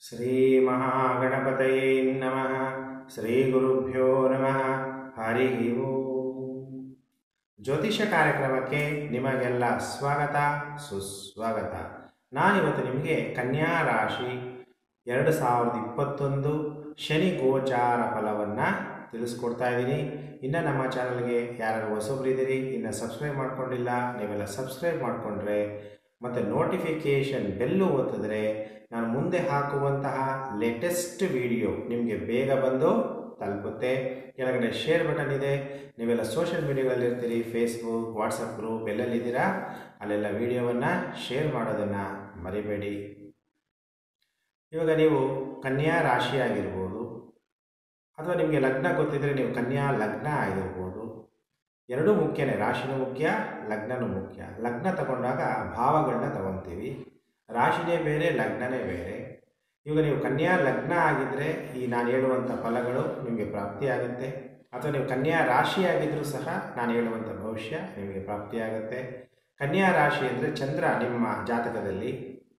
ಶ್ರೀಮಹಾಗಣಪತಯೇ ನಮಃ ಶ್ರೀಗುರುಭ್ಯೋ ನಮಃ ಹರಿ ಓಂ ಜ್ಯೋತಿಷ್ಯ ಕಾರ್ಯಕ್ರಮಕ್ಕೆ ನಿಮಗೆಲ್ಲ ಸ್ವಾಗತ ಸುಸ್ವಾಗತ ನಾನಿವತ್ತು ನಿಮಗೆ ಕನ್ಯಾ ರಾಶಿ ಎರಡು ಸಾವಿರದ ಇಪ್ಪತ್ತೊಂದು ಶನಿ ಗೋಚಾರ ಫಲವನ್ನು ತಿಳಿಸ್ಕೊಡ್ತಾ ಇದ್ದೀನಿ ಇನ್ನು ನಮ್ಮ ಚಾನಲ್ಗೆ ಯಾರು ಹೊಸಬ್ರಿದ್ದೀರಿ ಇನ್ನು ಸಬ್ಸ್ಕ್ರೈಬ್ ಮಾಡ್ಕೊಂಡಿಲ್ಲ ನೀವೆಲ್ಲ ಸಬ್ಸ್ಕ್ರೈಬ್ ಮಾಡಿಕೊಂಡ್ರೆ ಮತ್ತು ನೋಟಿಫಿಕೇಷನ್ ಬೆಲ್ಲು ಒತ್ತಿದ್ರೆ ನಾನು ಮುಂದೆ ಹಾಕುವಂತಹ ಲೇಟೆಸ್ಟ್ ವಿಡಿಯೋ ನಿಮಗೆ ಬೇಗ ಬಂದು ತಲುಪುತ್ತೆ ಕೆಳಗಡೆ ಶೇರ್ ಬಟನ್ ಇದೆ ನೀವೆಲ್ಲ ಸೋಷಿಯಲ್ ಮೀಡಿಯಾಗಳಲ್ಲಿ ಇರ್ತೀರಿ ಫೇಸ್ಬುಕ್ ವಾಟ್ಸಪ್ ಗ್ರೂಪ್ ಎಲ್ಲೆಲ್ಲಿದ್ದೀರಾ ಅಲ್ಲೆಲ್ಲ ವಿಡಿಯೋವನ್ನು ಶೇರ್ ಮಾಡೋದನ್ನು ಮರಿಬೇಡಿ ಇವಾಗ ನೀವು ಕನ್ಯಾ ರಾಶಿ ಆಗಿರ್ಬೋದು ಅಥವಾ ನಿಮಗೆ ಲಗ್ನ ಗೊತ್ತಿದ್ದರೆ ನೀವು ಕನ್ಯಾ ಲಗ್ನ ಆಗಿರ್ಬೋದು ಎರಡೂ ಮುಖ್ಯನೇ ರಾಶಿನೂ ಮುಖ್ಯ ಲಗ್ನನೂ ಮುಖ್ಯ ಲಗ್ನ ತಗೊಂಡಾಗ ಭಾವಗಳನ್ನ ತಗೊತೀವಿ ರಾಶಿನೇ ಬೇರೆ ಲಗ್ನನೇ ಬೇರೆ ಇವಾಗ ನೀವು ಕನ್ಯಾ ಲಗ್ನ ಆಗಿದ್ದರೆ ಈ ನಾನು ಹೇಳುವಂಥ ಫಲಗಳು ನಿಮಗೆ ಪ್ರಾಪ್ತಿಯಾಗುತ್ತೆ ಅಥವಾ ನೀವು ಕನ್ಯಾ ರಾಶಿ ಆಗಿದ್ದರೂ ಸಹ ನಾನು ಹೇಳುವಂಥ ಭವಿಷ್ಯ ನಿಮಗೆ ಪ್ರಾಪ್ತಿಯಾಗುತ್ತೆ ಕನ್ಯಾ ರಾಶಿ ಅಂದರೆ ಚಂದ್ರ ನಿಮ್ಮ ಜಾತಕದಲ್ಲಿ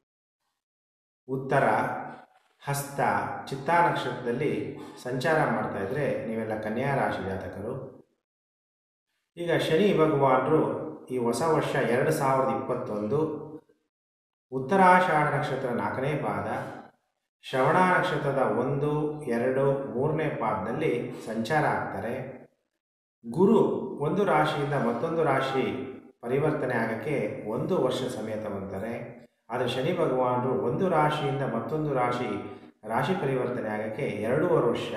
ಉತ್ತರ ಹಸ್ತ ಚಿತ್ತಾ ನಕ್ಷತ್ರದಲ್ಲಿ ಸಂಚಾರ ಮಾಡ್ತಾ ಇದ್ದರೆ ನೀವೆಲ್ಲ ಕನ್ಯಾ ರಾಶಿ ಜಾತಕರು ಈಗ ಶನಿ ಭಗವಾನರು ಈ ಹೊಸ ವರ್ಷ ಎರಡು ಸಾವಿರದ ಇಪ್ಪತ್ತೊಂದು ಉತ್ತರಾಷಾಢ ನಕ್ಷತ್ರ ನಾಲ್ಕನೇ ಪಾದ ಶ್ರವಣ ನಕ್ಷತ್ರದ ಒಂದು ಎರಡು ಮೂರನೇ ಪಾದದಲ್ಲಿ ಸಂಚಾರ ಆಗ್ತಾರೆ ಗುರು ಒಂದು ರಾಶಿಯಿಂದ ಮತ್ತೊಂದು ರಾಶಿ ಪರಿವರ್ತನೆ ಆಗೋಕ್ಕೆ ಒಂದು ವರ್ಷ ಸಮಯ ತಗೊತಾರೆ ಆದರೆ ಶನಿ ಭಗವಾನರು ಒಂದು ರಾಶಿಯಿಂದ ಮತ್ತೊಂದು ರಾಶಿ ರಾಶಿ ಪರಿವರ್ತನೆ ಆಗೋಕ್ಕೆ ಎರಡೂವರೆ ವರ್ಷ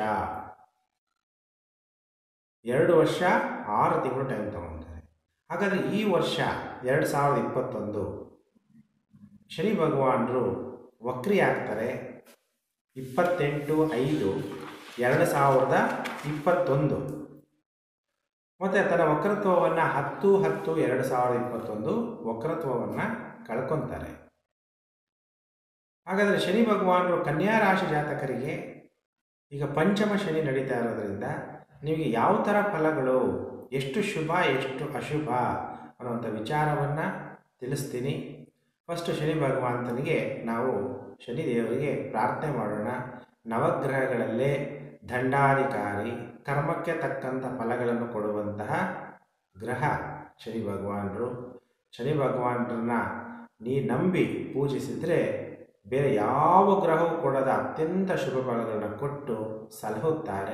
ಎರಡು ವರ್ಷ ಆರು ತಿಂಗಳು ಟೈಮ್ ತಗೊತಾರೆ ಹಾಗಾದರೆ ಈ ವರ್ಷ ಎರಡು ಸಾವಿರದ ಇಪ್ಪತ್ತೊಂದು ಶನಿ ಭಗವಾನರು ವಕ್ರಿ ಆಗ್ತಾರೆ ಇಪ್ಪತ್ತೆಂಟು ಐದು ಎರಡು ಸಾವಿರದ ಇಪ್ಪತ್ತೊಂದು ಮತ್ತು ತನ್ನ ವಕ್ರತ್ವವನ್ನು ಹತ್ತು ಹತ್ತು ಎರಡು ಸಾವಿರದ ಇಪ್ಪತ್ತೊಂದು ವಕ್ರತ್ವವನ್ನು ಕಳ್ಕೊತಾರೆ ಹಾಗಾದರೆ ಶನಿ ಭಗವಾನರು ಕನ್ಯಾ ರಾಶಿ ಜಾತಕರಿಗೆ ಈಗ ಪಂಚಮ ಶನಿ ನಡೀತಾ ಇರೋದ್ರಿಂದ ನಿಮಗೆ ಯಾವ ಥರ ಫಲಗಳು ಎಷ್ಟು ಶುಭ ಎಷ್ಟು ಅಶುಭ ಅನ್ನುವಂಥ ವಿಚಾರವನ್ನು ತಿಳಿಸ್ತೀನಿ ಫಸ್ಟು ಶನಿ ಭಗವಂತನಿಗೆ ನಾವು ಶನಿ ದೇವರಿಗೆ ಪ್ರಾರ್ಥನೆ ಮಾಡೋಣ ನವಗ್ರಹಗಳಲ್ಲೇ ದಂಡಾಧಿಕಾರಿ ಕರ್ಮಕ್ಕೆ ತಕ್ಕಂಥ ಫಲಗಳನ್ನು ಕೊಡುವಂತಹ ಗ್ರಹ ಶನಿ ಭಗವಾನರು ಶನಿ ಭಗವಾನರನ್ನ ನೀ ನಂಬಿ ಪೂಜಿಸಿದರೆ ಬೇರೆ ಯಾವ ಗ್ರಹವೂ ಕೊಡದ ಅತ್ಯಂತ ಶುಭ ಫಲಗಳನ್ನು ಕೊಟ್ಟು ಸಲಹುತ್ತಾರೆ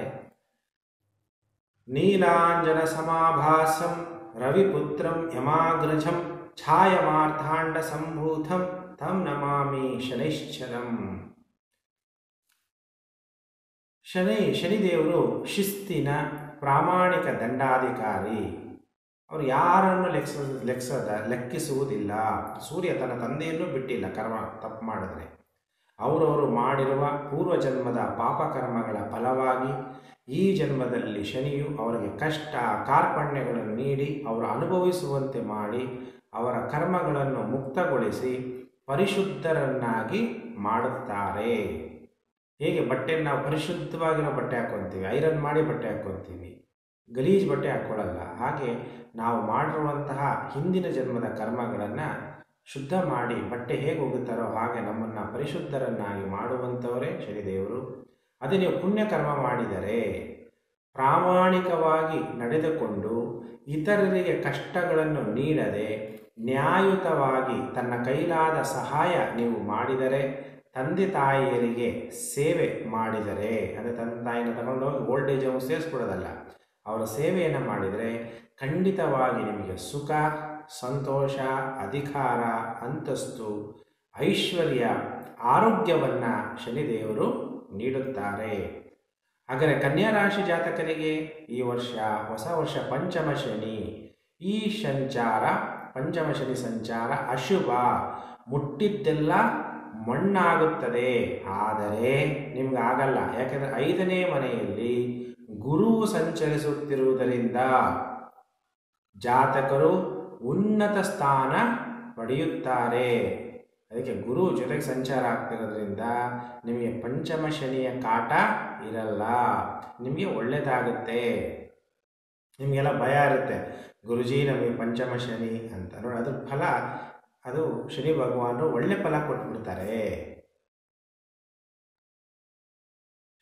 ನೀಲಾಂಜನ ಸಮಾಭಾಸಂ ರವಿಪುತ್ರಂ ಯಮಾಗ್ರಜಂ ಛಾಯಮಾರ್ಥಾಂಡ ಸಂಭೂತಂ ತಂ ನಮಾಮಿ ಶನೈಶ್ಚರಂ ಶನಿ ಶನಿದೇವರು ಶಿಸ್ತಿನ ಪ್ರಾಮಾಣಿಕ ದಂಡಾಧಿಕಾರಿ ಅವರು ಯಾರನ್ನು ಲೆಕ್ಸ ಲೆಕ್ಸದ ಲೆಕ್ಕಿಸುವುದಿಲ್ಲ ಸೂರ್ಯ ತನ್ನ ತಂದೆಯನ್ನು ಬಿಟ್ಟಿಲ್ಲ ಕರ್ಮ ತಪ್ಪು ಮಾಡಿದ್ರೆ ಅವರವರು ಮಾಡಿರುವ ಪೂರ್ವಜನ್ಮದ ಪಾಪಕರ್ಮಗಳ ಫಲವಾಗಿ ಈ ಜನ್ಮದಲ್ಲಿ ಶನಿಯು ಅವರಿಗೆ ಕಷ್ಟ ಕಾರ್ಪಣ್ಯಗಳನ್ನು ನೀಡಿ ಅವರು ಅನುಭವಿಸುವಂತೆ ಮಾಡಿ ಅವರ ಕರ್ಮಗಳನ್ನು ಮುಕ್ತಗೊಳಿಸಿ ಪರಿಶುದ್ಧರನ್ನಾಗಿ ಮಾಡುತ್ತಾರೆ ಹೇಗೆ ಬಟ್ಟೆಯನ್ನು ನಾವು ಪರಿಶುದ್ಧವಾಗಿರೋ ಬಟ್ಟೆ ಹಾಕ್ಕೊತೀವಿ ಐರನ್ ಮಾಡಿ ಬಟ್ಟೆ ಹಾಕ್ಕೊತೀವಿ ಗಲೀಜು ಬಟ್ಟೆ ಹಾಕ್ಕೊಳ್ಳಲ್ಲ ಹಾಗೆ ನಾವು ಮಾಡಿರುವಂತಹ ಹಿಂದಿನ ಜನ್ಮದ ಕರ್ಮಗಳನ್ನು ಶುದ್ಧ ಮಾಡಿ ಬಟ್ಟೆ ಹೇಗೆ ಹೋಗುತ್ತಾರೋ ಹಾಗೆ ನಮ್ಮನ್ನು ಪರಿಶುದ್ಧರನ್ನಾಗಿ ಮಾಡುವಂಥವರೇ ಶನಿದೇವರು ಅದೇ ನೀವು ಪುಣ್ಯಕರ್ಮ ಮಾಡಿದರೆ ಪ್ರಾಮಾಣಿಕವಾಗಿ ನಡೆದುಕೊಂಡು ಇತರರಿಗೆ ಕಷ್ಟಗಳನ್ನು ನೀಡದೆ ನ್ಯಾಯಯುತವಾಗಿ ತನ್ನ ಕೈಲಾದ ಸಹಾಯ ನೀವು ಮಾಡಿದರೆ ತಂದೆ ತಾಯಿಯರಿಗೆ ಸೇವೆ ಮಾಡಿದರೆ ಅಂದರೆ ತಂದೆ ತಾಯಿನ ತಗೊಂಡೋಗಿ ಓಲ್ಡ್ ಏಜ್ ಹೋಗಿ ಸೇರಿಸ್ಕೊಡೋದಲ್ಲ ಅವರ ಸೇವೆಯನ್ನು ಮಾಡಿದರೆ ಖಂಡಿತವಾಗಿ ನಿಮಗೆ ಸುಖ ಸಂತೋಷ ಅಧಿಕಾರ ಅಂತಸ್ತು ಐಶ್ವರ್ಯ ಆರೋಗ್ಯವನ್ನು ಶನಿದೇವರು ನೀಡುತ್ತಾರೆ ಹಾಗಾದರೆ ಕನ್ಯಾ ರಾಶಿ ಜಾತಕರಿಗೆ ಈ ವರ್ಷ ಹೊಸ ವರ್ಷ ಪಂಚಮ ಶನಿ ಈ ಸಂಚಾರ ಪಂಚಮ ಶನಿ ಸಂಚಾರ ಅಶುಭ ಮುಟ್ಟಿದ್ದೆಲ್ಲ ಮಣ್ಣಾಗುತ್ತದೆ ಆದರೆ ನಿಮ್ಗೆ ಆಗಲ್ಲ ಯಾಕೆಂದರೆ ಐದನೇ ಮನೆಯಲ್ಲಿ ಗುರು ಸಂಚರಿಸುತ್ತಿರುವುದರಿಂದ ಜಾತಕರು ಉನ್ನತ ಸ್ಥಾನ ಪಡೆಯುತ್ತಾರೆ ಅದಕ್ಕೆ ಗುರು ಜೊತೆಗೆ ಸಂಚಾರ ಆಗ್ತಿರೋದ್ರಿಂದ ನಿಮಗೆ ಪಂಚಮ ಶನಿಯ ಕಾಟ ಇರಲ್ಲ ನಿಮಗೆ ಒಳ್ಳೆಯದಾಗುತ್ತೆ ನಿಮಗೆಲ್ಲ ಭಯ ಇರುತ್ತೆ ಗುರುಜಿ ನಮಗೆ ಪಂಚಮ ಶನಿ ಅಂತ ನೋಡಿ ಅದ್ರ ಫಲ ಅದು ಶನಿ ಭಗವಾನರು ಒಳ್ಳೆ ಫಲ ಕೊಟ್ಬಿಡ್ತಾರೆ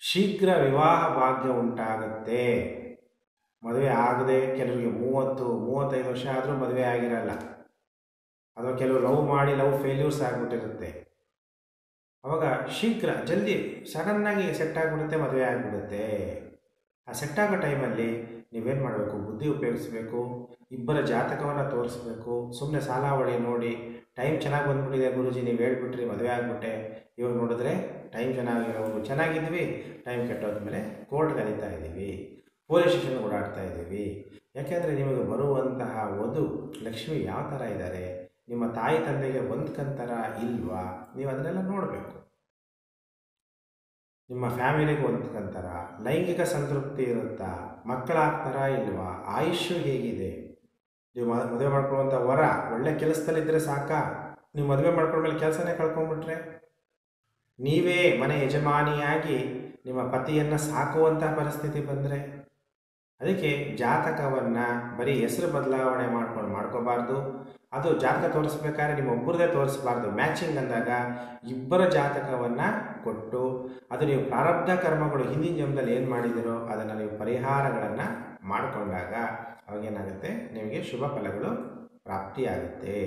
ಶೀಘ್ರ ವಿವಾಹ ಭಾಗ್ಯ ಉಂಟಾಗುತ್ತೆ ಮದುವೆ ಆಗದೆ ಕೆಲವರಿಗೆ ಮೂವತ್ತು ಮೂವತ್ತೈದು ವರ್ಷ ಆದರೂ ಮದುವೆ ಆಗಿರಲ್ಲ ಅಥವಾ ಕೆಲವು ಲವ್ ಮಾಡಿ ಲವ್ ಫೇಲ್ಯೂರ್ಸ್ ಆಗಿಬಿಟ್ಟಿರುತ್ತೆ ಅವಾಗ ಶೀಘ್ರ ಜಲ್ದಿ ಸಡನ್ನಾಗಿ ಸೆಟ್ ಆಗಿಬಿಡುತ್ತೆ ಮದುವೆ ಆಗಿಬಿಡುತ್ತೆ ಆ ಸೆಟ್ ಆಗೋ ಟೈಮಲ್ಲಿ ನೀವೇನು ಮಾಡಬೇಕು ಬುದ್ಧಿ ಉಪಯೋಗಿಸ್ಬೇಕು ಇಬ್ಬರ ಜಾತಕವನ್ನು ತೋರಿಸ್ಬೇಕು ಸುಮ್ಮನೆ ಸಾಲಾವಳಿ ನೋಡಿ ಟೈಮ್ ಚೆನ್ನಾಗಿ ಬಂದ್ಬಿಟ್ಟಿದೆ ಗುರುಜಿ ನೀವು ಹೇಳ್ಬಿಟ್ರಿ ಮದುವೆ ಆಗಿಬಿಟ್ಟೆ ಇವಾಗ ನೋಡಿದ್ರೆ ಟೈಮ್ ಚೆನ್ನಾಗಿರೋರು ಚೆನ್ನಾಗಿದ್ವಿ ಟೈಮ್ ಕೆಟ್ಟೋದ್ಮೇಲೆ ಕೋರ್ಟ್ ಕರೀತಾ ಇದ್ದೀವಿ ಪೊಲೀಸ್ ಸ್ಟೇಷನ್ ಓಡಾಡ್ತಾ ಇದ್ದೀವಿ ಯಾಕೆಂದರೆ ನಿಮಗೆ ಬರುವಂತಹ ವಧು ಲಕ್ಷ್ಮಿ ಯಾವ ಥರ ಇದ್ದಾರೆ ನಿಮ್ಮ ತಾಯಿ ತಂದೆಗೆ ಹೊಂದ್ಕಂತರ ಇಲ್ವಾ ನೀವು ಅದನ್ನೆಲ್ಲ ನೋಡಬೇಕು ನಿಮ್ಮ ಫ್ಯಾಮಿಲಿಗೆ ಹೊಂದ್ಕಂತಾರ ಲೈಂಗಿಕ ಸಂತೃಪ್ತಿ ಇರುತ್ತಾ ಮಕ್ಕಳಾಗ್ತಾರಾ ಇಲ್ವಾ ಆಯುಷ್ಯು ಹೇಗಿದೆ ನೀವು ಮ- ಮದುವೆ ಮಾಡ್ಕೊಳ್ಳುವಂಥ ವರ ಒಳ್ಳೆ ಕೆಲಸದಲ್ಲಿದ್ದರೆ ಸಾಕಾ ನೀವು ಮದುವೆ ಮಾಡ್ಕೊಂಡ್ಮೇಲೆ ಕೆಲಸನೇ ಕಳ್ಕೊಂಡ್ಬಿಟ್ರೆ ನೀವೇ ಮನೆ ಯಜಮಾನಿಯಾಗಿ ನಿಮ್ಮ ಪತಿಯನ್ನು ಸಾಕುವಂಥ ಪರಿಸ್ಥಿತಿ ಬಂದರೆ ಅದಕ್ಕೆ ಜಾತಕವನ್ನು ಬರೀ ಹೆಸರು ಬದಲಾವಣೆ ಮಾಡ್ಕೊಂಡು ಮಾಡ್ಕೋಬಾರ್ದು ಅದು ಜಾತಕ ತೋರಿಸ್ಬೇಕಾದ್ರೆ ನಿಮ್ಮ ಒಬ್ಬರದೇ ತೋರಿಸ್ಬಾರ್ದು ಮ್ಯಾಚಿಂಗ್ ಅಂದಾಗ ಇಬ್ಬರ ಜಾತಕವನ್ನು ಕೊಟ್ಟು ಅದು ನೀವು ಪ್ರಾರಬ್ಧ ಕರ್ಮಗಳು ಹಿಂದಿನ ಜನ್ಮದಲ್ಲಿ ಏನು ಮಾಡಿದಿರೋ ಅದನ್ನು ನೀವು ಪರಿಹಾರಗಳನ್ನು ಮಾಡಿಕೊಂಡಾಗ ಅವಾಗೇನಾಗುತ್ತೆ ನಿಮಗೆ ಶುಭ ಫಲಗಳು ಪ್ರಾಪ್ತಿಯಾಗುತ್ತೆ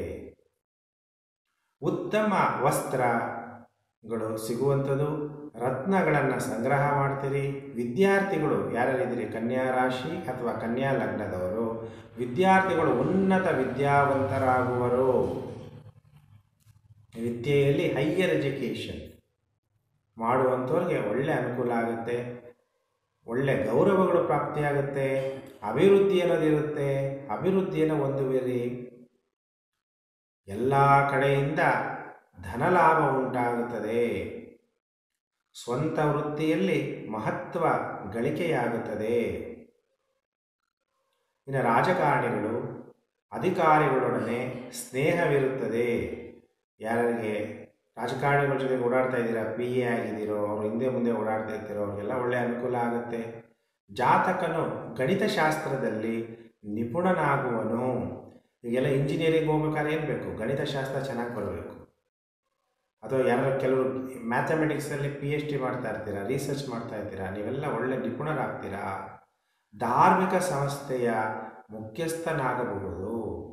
ಉತ್ತಮ ವಸ್ತ್ರಗಳು ಸಿಗುವಂಥದ್ದು ರತ್ನಗಳನ್ನು ಸಂಗ್ರಹ ಮಾಡ್ತೀರಿ ವಿದ್ಯಾರ್ಥಿಗಳು ಯಾರ್ಯಾರಿದ್ದೀರಿ ಕನ್ಯಾ ರಾಶಿ ಅಥವಾ ಕನ್ಯಾ ಲಗ್ನದವರು ವಿದ್ಯಾರ್ಥಿಗಳು ಉನ್ನತ ವಿದ್ಯಾವಂತರಾಗುವರು ವಿದ್ಯೆಯಲ್ಲಿ ಹೈಯರ್ ಎಜುಕೇಷನ್ ಮಾಡುವಂಥವ್ರಿಗೆ ಒಳ್ಳೆ ಅನುಕೂಲ ಆಗುತ್ತೆ ಒಳ್ಳೆ ಗೌರವಗಳು ಪ್ರಾಪ್ತಿಯಾಗುತ್ತೆ ಅಭಿವೃದ್ಧಿ ಅನ್ನೋದಿರುತ್ತೆ ಅಭಿವೃದ್ಧಿಯನ್ನು ಹೊಂದುವಿರಿ ಎಲ್ಲ ಕಡೆಯಿಂದ ಧನಲಾಭ ಉಂಟಾಗುತ್ತದೆ ಸ್ವಂತ ವೃತ್ತಿಯಲ್ಲಿ ಮಹತ್ವ ಗಳಿಕೆಯಾಗುತ್ತದೆ ಇನ್ನು ರಾಜಕಾರಣಿಗಳು ಅಧಿಕಾರಿಗಳೊಡನೆ ಸ್ನೇಹವಿರುತ್ತದೆ ಯಾರಿಗೆ ರಾಜಕಾರಣಿಗಳ ಜೊತೆ ಓಡಾಡ್ತಾ ಇದ್ದೀರಾ ಪಿ ಎ ಆಗಿದ್ದೀರೋ ಅವ್ರು ಹಿಂದೆ ಮುಂದೆ ಓಡಾಡ್ತಾ ಇರ್ತೀರೋ ಅವ್ರಿಗೆಲ್ಲ ಒಳ್ಳೆಯ ಅನುಕೂಲ ಆಗುತ್ತೆ ಜಾತಕನು ಗಣಿತಶಾಸ್ತ್ರದಲ್ಲಿ ನಿಪುಣನಾಗುವನು ಈಗೆಲ್ಲ ಇಂಜಿನಿಯರಿಂಗ್ ಹೋಗ್ಬೇಕಾದ್ರೆ ಏನು ಬೇಕು ಗಣಿತಶಾಸ್ತ್ರ ಚೆನ್ನಾಗಿ ಬರಬೇಕು ಅಥವಾ ಯಾರೋ ಕೆಲವರು ಮ್ಯಾಥಮೆಟಿಕ್ಸಲ್ಲಿ ಪಿ ಎಚ್ ಡಿ ಮಾಡ್ತಾ ಇರ್ತೀರಾ ರಿಸರ್ಚ್ ಮಾಡ್ತಾ ಇರ್ತೀರಾ ನೀವೆಲ್ಲ ಒಳ್ಳೆ ನಿಪುಣರಾಗ್ತೀರಾ ಧಾರ್ಮಿಕ ಸಂಸ್ಥೆಯ ಮುಖ್ಯಸ್ಥನಾಗಬಹುದು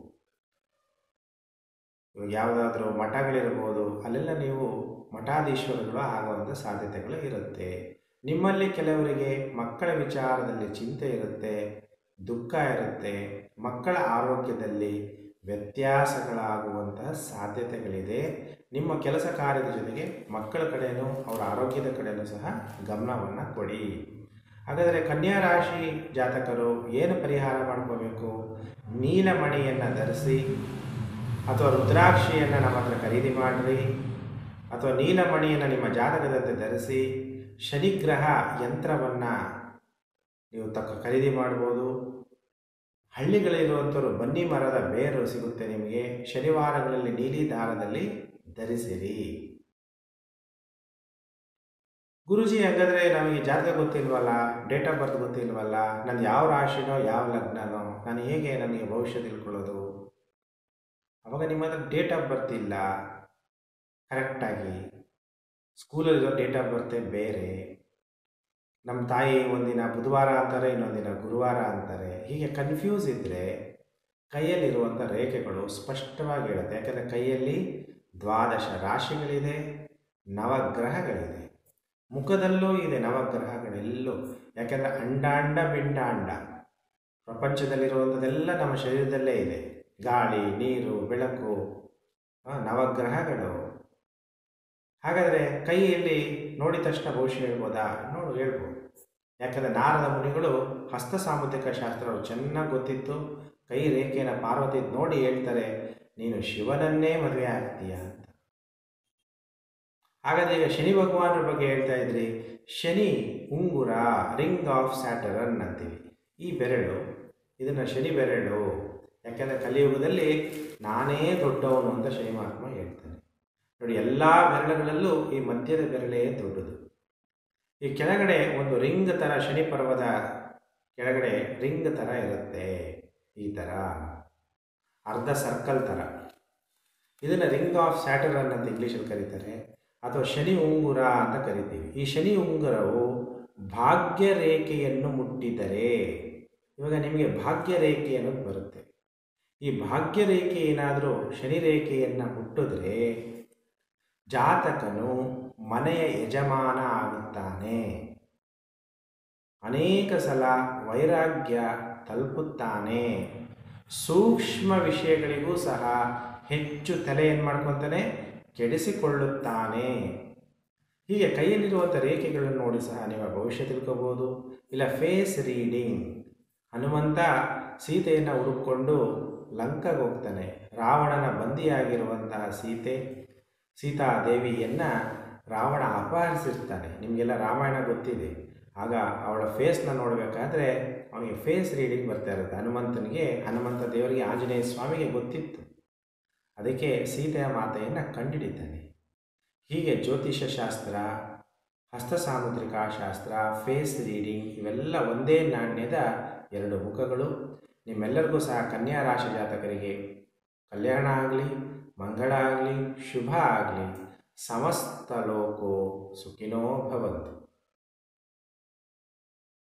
ಇವಾಗ ಯಾವುದಾದ್ರೂ ಮಠಗಳಿರ್ಬೋದು ಅಲ್ಲೆಲ್ಲ ನೀವು ಮಠಾಧೀಶ್ವರಗಳು ಆಗುವಂಥ ಸಾಧ್ಯತೆಗಳು ಇರುತ್ತೆ ನಿಮ್ಮಲ್ಲಿ ಕೆಲವರಿಗೆ ಮಕ್ಕಳ ವಿಚಾರದಲ್ಲಿ ಚಿಂತೆ ಇರುತ್ತೆ ದುಃಖ ಇರುತ್ತೆ ಮಕ್ಕಳ ಆರೋಗ್ಯದಲ್ಲಿ ವ್ಯತ್ಯಾಸಗಳಾಗುವಂತಹ ಸಾಧ್ಯತೆಗಳಿದೆ ನಿಮ್ಮ ಕೆಲಸ ಕಾರ್ಯದ ಜೊತೆಗೆ ಮಕ್ಕಳ ಕಡೆಯೂ ಅವರ ಆರೋಗ್ಯದ ಕಡೆಯೂ ಸಹ ಗಮನವನ್ನು ಕೊಡಿ ಹಾಗಾದರೆ ಕನ್ಯಾ ರಾಶಿ ಜಾತಕರು ಏನು ಪರಿಹಾರ ಮಾಡ್ಕೋಬೇಕು ನೀಲಮಣಿಯನ್ನು ಧರಿಸಿ ಅಥವಾ ರುದ್ರಾಕ್ಷಿಯನ್ನು ನಮ್ಮ ಹತ್ರ ಖರೀದಿ ಮಾಡಿರಿ ಅಥವಾ ನೀಲಮಣಿಯನ್ನು ನಿಮ್ಮ ಜಾತಕದಂತೆ ಧರಿಸಿ ಶನಿಗ್ರಹ ಯಂತ್ರವನ್ನು ನೀವು ತಕ್ಕ ಖರೀದಿ ಮಾಡ್ಬೋದು ಹಳ್ಳಿಗಳಿರುವಂಥವ್ರು ಬನ್ನಿ ಮರದ ಬೇರು ಸಿಗುತ್ತೆ ನಿಮಗೆ ಶನಿವಾರಗಳಲ್ಲಿ ನೀಲಿ ದಾರದಲ್ಲಿ ಧರಿಸಿರಿ ಗುರುಜಿ ಹಾಗಾದರೆ ನಮಗೆ ಜಾತಕ ಗೊತ್ತಿಲ್ವಲ್ಲ ಡೇಟ್ ಆಫ್ ಬರ್ತ್ ಗೊತ್ತಿಲ್ವಲ್ಲ ನಂದು ಯಾವ ರಾಶಿನೋ ಯಾವ ಲಗ್ನನೋ ನಾನು ಹೇಗೆ ನನಗೆ ಭವಿಷ್ಯ ತಿಳ್ಕೊಳ್ಳೋದು ಅವಾಗ ನಿಮ್ಮ ಹತ್ರ ಡೇಟ್ ಆಫ್ ಬರ್ತ್ ಇಲ್ಲ ಕರೆಕ್ಟಾಗಿ ಸ್ಕೂಲಲ್ಲಿರೋ ಡೇಟ್ ಆಫ್ ಬರ್ತೆ ಬೇರೆ ನಮ್ಮ ತಾಯಿ ಒಂದಿನ ಬುಧವಾರ ಅಂತಾರೆ ಇನ್ನೊಂದಿನ ಗುರುವಾರ ಅಂತಾರೆ ಹೀಗೆ ಕನ್ಫ್ಯೂಸ್ ಇದ್ದರೆ ಕೈಯಲ್ಲಿರುವಂಥ ರೇಖೆಗಳು ಸ್ಪಷ್ಟವಾಗಿ ಹೇಳುತ್ತೆ ಯಾಕಂದರೆ ಕೈಯಲ್ಲಿ ದ್ವಾದಶ ರಾಶಿಗಳಿದೆ ನವಗ್ರಹಗಳಿದೆ ಮುಖದಲ್ಲೂ ಇದೆ ನವಗ್ರಹಗಳೆಲ್ಲೂ ಯಾಕೆಂದರೆ ಅಂಡಾಂಡ ಪಿಂಡಾಂಡ ಪ್ರಪಂಚದಲ್ಲಿರುವಂಥದ್ದೆಲ್ಲ ನಮ್ಮ ಶರೀರದಲ್ಲೇ ಇದೆ ಗಾಳಿ ನೀರು ಬೆಳಕು ಆ, ನವಗ್ರಹಗಳು ಹಾಗಾದರೆ ಕೈಯಲ್ಲಿ ನೋಡಿದ ತಕ್ಷಣ ಭವಿಷ್ಯ ಹೇಳ್ಬೋದಾ ನೋಡು ಹೇಳ್ಬೋದು ಯಾಕಂದರೆ ನಾರದ ಮುನಿಗಳು ಹಸ್ತ ಸಾಮುದ್ರಿಕ ಶಾಸ್ತ್ರ ಅವ್ರು ಚೆನ್ನಾಗಿ ಗೊತ್ತಿತ್ತು ಕೈ ರೇಖೆಯನ್ನು ಪಾರ್ವತಿ ನೋಡಿ ಹೇಳ್ತಾರೆ ನೀನು ಶಿವನನ್ನೇ ಮದುವೆ ಆಗ್ತೀಯ ಅಂತ ಹಾಗಾದರೆ ಈಗ ಶನಿ ಭಗವಾನರ ಬಗ್ಗೆ ಹೇಳ್ತಾ ಇದ್ರಿ ಶನಿ ಉಂಗುರ ರಿಂಗ್ ಆಫ್ ಸ್ಯಾಟರನ್ ಅಂತೀವಿ ಈ ಬೆರಳು ಇದನ್ನು ಶನಿ ಬೆರಳು ಯಾಕೆಂದರೆ ಕಲಿಯುಗದಲ್ಲಿ ನಾನೇ ದೊಡ್ಡವನು ಅಂತ ಶನಿ ಮಹಾತ್ಮ ಹೇಳ್ತಾನೆ ನೋಡಿ ಎಲ್ಲ ಬೆರಳುಗಳಲ್ಲೂ ಈ ಮಧ್ಯದ ಬೆರಳೇ ದೊಡ್ಡದು ಈ ಕೆಳಗಡೆ ಒಂದು ರಿಂಗ್ ಥರ ಶನಿ ಪರ್ವದ ಕೆಳಗಡೆ ರಿಂಗ್ ಥರ ಇರುತ್ತೆ ಈ ಥರ ಅರ್ಧ ಸರ್ಕಲ್ ಥರ ಇದನ್ನು ರಿಂಗ್ ಆಫ್ ಸ್ಯಾಟರನ್ ಅಂತ ಇಂಗ್ಲೀಷಲ್ಲಿ ಕರೀತಾರೆ ಅಥವಾ ಶನಿ ಉಂಗುರ ಅಂತ ಕರಿತೀವಿ ಈ ಶನಿ ಉಂಗುರವು ಭಾಗ್ಯ ರೇಖೆಯನ್ನು ಮುಟ್ಟಿದರೆ ಇವಾಗ ನಿಮಗೆ ಭಾಗ್ಯ ರೇಖೆ ಅನ್ನೋದು ಬರುತ್ತೆ ಈ ಭಾಗ್ಯ ರೇಖೆ ಏನಾದರೂ ಶನಿ ರೇಖೆಯನ್ನು ಮುಟ್ಟಿದ್ರೆ ಜಾತಕನು ಮನೆಯ ಯಜಮಾನ ಆಗುತ್ತಾನೆ ಅನೇಕ ಸಲ ವೈರಾಗ್ಯ ತಲುಪುತ್ತಾನೆ ಸೂಕ್ಷ್ಮ ವಿಷಯಗಳಿಗೂ ಸಹ ಹೆಚ್ಚು ತಲೆ ಏನು ಮಾಡ್ಕೊತಾನೆ ಕೆಡಿಸಿಕೊಳ್ಳುತ್ತಾನೆ ಹೀಗೆ ಕೈಯಲ್ಲಿರುವಂಥ ರೇಖೆಗಳನ್ನು ನೋಡಿ ಸಹ ನಿಮ್ಮ ಭವಿಷ್ಯ ತಿಳ್ಕೋಬೋದು ಇಲ್ಲ ಫೇಸ್ ರೀಡಿಂಗ್ ಹನುಮಂತ ಸೀತೆಯನ್ನು ಹುಡುಕೊಂಡು ಲಂಕಾಗೆ ಹೋಗ್ತಾನೆ ರಾವಣನ ಬಂದಿಯಾಗಿರುವಂತಹ ಸೀತೆ ಸೀತಾದೇವಿಯನ್ನು ರಾವಣ ಅಪಹರಿಸಿರ್ತಾನೆ ನಿಮಗೆಲ್ಲ ರಾಮಾಯಣ ಗೊತ್ತಿದೆ ಆಗ ಅವಳ ಫೇಸ್ನ ನೋಡಬೇಕಾದ್ರೆ ಅವನಿಗೆ ಫೇಸ್ ರೀಡಿಂಗ್ ಬರ್ತಾ ಇರುತ್ತೆ ಹನುಮಂತನಿಗೆ ಹನುಮಂತ ದೇವರಿಗೆ ಆಂಜನೇಯ ಸ್ವಾಮಿಗೆ ಗೊತ್ತಿತ್ತು ಅದಕ್ಕೆ ಸೀತೆಯ ಮಾತೆಯನ್ನು ಕಂಡುಹಿಡಿತಾನೆ ಹೀಗೆ ಜ್ಯೋತಿಷ್ಯ ಶಾಸ್ತ್ರ ಹಸ್ತ ಸಾಮುದ್ರಿಕಾ ಶಾಸ್ತ್ರ ಫೇಸ್ ರೀಡಿಂಗ್ ಇವೆಲ್ಲ ಒಂದೇ ನಾಣ್ಯದ ಎರಡು ಮುಖಗಳು ನಿಮ್ಮೆಲ್ಲರಿಗೂ ಸಹ ಕನ್ಯಾ ರಾಶಿ ಜಾತಕರಿಗೆ ಕಲ್ಯಾಣ ಆಗಲಿ ಮಂಗಳ ಆಗಲಿ ಶುಭ ಆಗಲಿ ಸಮಸ್ತ ಲೋಕೋ ಸುಖಿನೋ ಭವಂತು